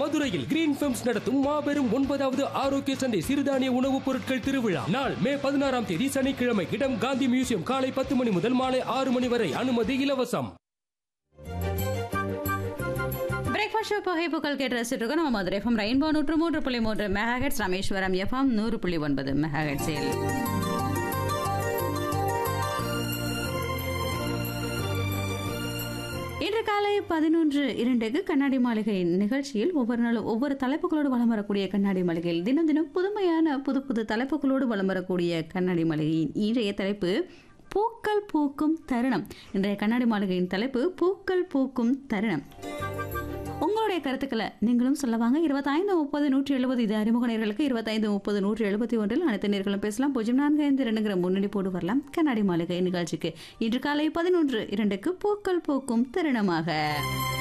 மதுரையில் green films நடத்தும் மாபெரும் ஒன்பதாவது ஆரோக்கிய சந்தை சிறுதானிய உணவுப் பொருட்கள் திருவிழா நாள் மே பதினாறாம் தேதி சனிக்கிழமை இடம் காந்தி மியூசியம் காலை பத்து மணி முதல் மாலை ஆறு மணி வரை அனுமதி இலவசம் பிரேக்ஃபாஸ்ட் ஷோ புகைப்புகள் கேட்டு ரசிட்டு இருக்கோம் நம்ம மதுரை எஃப்எம் ரெயின்போ நூற்று மூன்று புள்ளி மூன்று மெகாஹெட்ஸ் ராமேஸ்வரம் எஃப்எம் நூறு புள்ளி ஒன்பது மெகாஹெட்ஸில் இன்று காலை பதினொன்று இரண்டுக்கு கண்ணாடி மாளிகை நிகழ்ச்சியில் ஒவ்வொரு நாளும் ஒவ்வொரு தலைப்புகளோடு வலம் வரக்கூடிய கண்ணாடி மாளிகையில் தினம் தினம் புதுமையான புது புது தலைப்புகளோடு வலம் வரக்கூடிய கண்ணாடி மாளிகையின் இன்றைய தலைப்பு பூக்கள் பூக்கும் தருணம் இன்றைய கண்ணாடி மாளிகையின் தலைப்பு பூக்கள் பூக்கும் தருணம் உங்களுடைய கருத்துக்களை நீங்களும் சொல்லவாங்க இருபத்தைந்து முப்பது நூற்றி எழுபது இது அறிமுக நேர்களுக்கு இருபத்தைந்து முப்பது நூற்றி எழுபத்தி ஒன்றில் அனைத்து நேர்களும் பேசலாம் பூஜ்ஜியம் நான்கு ஐந்து இரண்டுங்கிற முன்னணி போடு வரலாம் கண்ணாடி மாளிகை நிகழ்ச்சிக்கு இன்று காலை பதினொன்று இரண்டுக்கு பூக்கள் பூக்கும் தருணமாக